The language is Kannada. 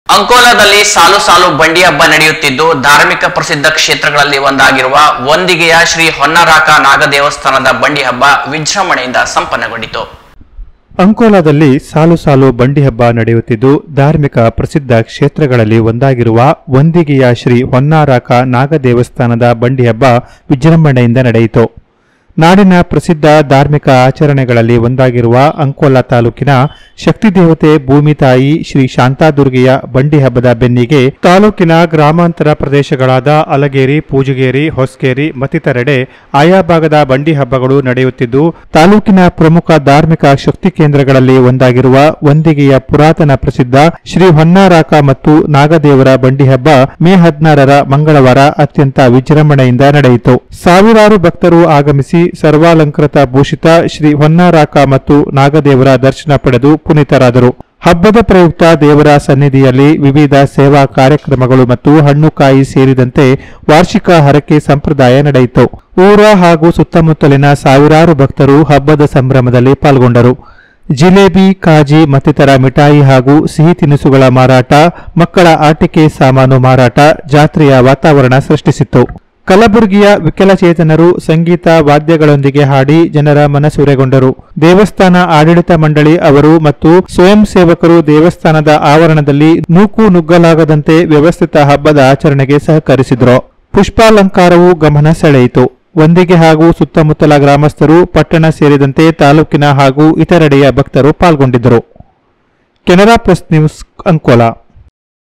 ಅಂಕೋಲಾದಲ್ಲಿ ಸಾಲು ಸಾಲು ಬಂಡಿ ಹಬ್ಬ ನಡೆಯುತ್ತಿದ್ದು ಧಾರ್ಮಿಕ ಪ್ರಸಿದ್ಧ ಕ್ಷೇತ್ರಗಳಲ್ಲಿ ಒಂದಾಗಿರುವ ಒಂದಿಗೆಯ ಶ್ರೀ ಹೊನ್ನರಾಕ ನಾಗ ದೇವಸ್ಥಾನದ ಬಂಡಿ ಹಬ್ಬ ವಿಜೃಂಭಣೆಯಿಂದ ಸಂಪನ್ನಗೊಂಡಿತು ಅಂಕೋಲಾದಲ್ಲಿ ಸಾಲು ಸಾಲು ಬಂಡಿ ಹಬ್ಬ ನಡೆಯುತ್ತಿದ್ದು ಧಾರ್ಮಿಕ ಪ್ರಸಿದ್ಧ ಕ್ಷೇತ್ರಗಳಲ್ಲಿ ಒಂದಾಗಿರುವ ಒಂದಿಗೆಯ ಶ್ರೀ ಹೊನ್ನಾರಾಕ ನಾಗ ದೇವಸ್ಥಾನದ ಬಂಡಿ ಹಬ್ಬ ವಿಜೃಂಭಣೆಯಿಂದ ನಡೆಯಿತು ನಾಡಿನ ಪ್ರಸಿದ್ಧ ಧಾರ್ಮಿಕ ಆಚರಣೆಗಳಲ್ಲಿ ಒಂದಾಗಿರುವ ಅಂಕೋಲಾ ತಾಲೂಕಿನ ಶಕ್ತಿ ದೇವತೆ ಭೂಮಿ ತಾಯಿ ಶ್ರೀ ಶಾಂತಾದುರ್ಗೆಯ ಬಂಡಿ ಹಬ್ಬದ ಬೆನ್ನಿಗೆ ತಾಲೂಕಿನ ಗ್ರಾಮಾಂತರ ಪ್ರದೇಶಗಳಾದ ಅಲಗೇರಿ ಪೂಜಗೇರಿ ಹೊಸಕೇರಿ ಮತ್ತಿತರೆಡೆ ಆಯಾ ಭಾಗದ ಬಂಡಿ ಹಬ್ಬಗಳು ನಡೆಯುತ್ತಿದ್ದು ತಾಲೂಕಿನ ಪ್ರಮುಖ ಧಾರ್ಮಿಕ ಶಕ್ತಿ ಕೇಂದ್ರಗಳಲ್ಲಿ ಒಂದಾಗಿರುವ ಒಂದಿಗೆಯ ಪುರಾತನ ಪ್ರಸಿದ್ಧ ಶ್ರೀ ಹೊನ್ನಾರಾಕ ಮತ್ತು ನಾಗದೇವರ ಬಂಡಿ ಹಬ್ಬ ಮೇ ಹದಿನಾರರ ಮಂಗಳವಾರ ಅತ್ಯಂತ ವಿಜೃಂಭಣೆಯಿಂದ ನಡೆಯಿತು ಸಾವಿರಾರು ಭಕ್ತರು ಆಗಮಿಸಿ ಸರ್ವಾಲಂಕೃತ ಭೂಷಿತ ಶ್ರೀ ಹೊನ್ನಾರಾಕ ಮತ್ತು ನಾಗದೇವರ ದರ್ಶನ ಪಡೆದು ಪುನೀತರಾದರು ಹಬ್ಬದ ಪ್ರಯುಕ್ತ ದೇವರ ಸನ್ನಿಧಿಯಲ್ಲಿ ವಿವಿಧ ಸೇವಾ ಕಾರ್ಯಕ್ರಮಗಳು ಮತ್ತು ಹಣ್ಣುಕಾಯಿ ಸೇರಿದಂತೆ ವಾರ್ಷಿಕ ಹರಕೆ ಸಂಪ್ರದಾಯ ನಡೆಯಿತು ಊರ ಹಾಗೂ ಸುತ್ತಮುತ್ತಲಿನ ಸಾವಿರಾರು ಭಕ್ತರು ಹಬ್ಬದ ಸಂಭ್ರಮದಲ್ಲಿ ಪಾಲ್ಗೊಂಡರು ಜಿಲೇಬಿ ಕಾಜಿ ಮತ್ತಿತರ ಮಿಠಾಯಿ ಹಾಗೂ ಸಿಹಿ ತಿನಿಸುಗಳ ಮಾರಾಟ ಮಕ್ಕಳ ಆಟಿಕೆ ಸಾಮಾನು ಮಾರಾಟ ಜಾತ್ರೆಯ ವಾತಾವರಣ ಸೃಷ್ಟಿಸಿತ್ತು ಕಲಬುರಗಿಯ ವಿಕಲಚೇತನರು ಸಂಗೀತ ವಾದ್ಯಗಳೊಂದಿಗೆ ಹಾಡಿ ಜನರ ಮನಸೂರೆಗೊಂಡರು ದೇವಸ್ಥಾನ ಆಡಳಿತ ಮಂಡಳಿ ಅವರು ಮತ್ತು ಸ್ವಯಂ ಸೇವಕರು ದೇವಸ್ಥಾನದ ಆವರಣದಲ್ಲಿ ನೂಕು ನುಗ್ಗಲಾಗದಂತೆ ವ್ಯವಸ್ಥಿತ ಹಬ್ಬದ ಆಚರಣೆಗೆ ಸಹಕರಿಸಿದ್ರು ಪುಷ್ಪಾಲಂಕಾರವು ಗಮನ ಸೆಳೆಯಿತು ಒಂದಿಗೆ ಹಾಗೂ ಸುತ್ತಮುತ್ತಲ ಗ್ರಾಮಸ್ಥರು ಪಟ್ಟಣ ಸೇರಿದಂತೆ ತಾಲೂಕಿನ ಹಾಗೂ ಇತರೆಡೆಯ ಭಕ್ತರು ಪಾಲ್ಗೊಂಡಿದ್ದರು ಕೆನರಾ ಪ್ರೆಸ್ ನ್ಯೂಸ್ ಅಂಕೋಲಾ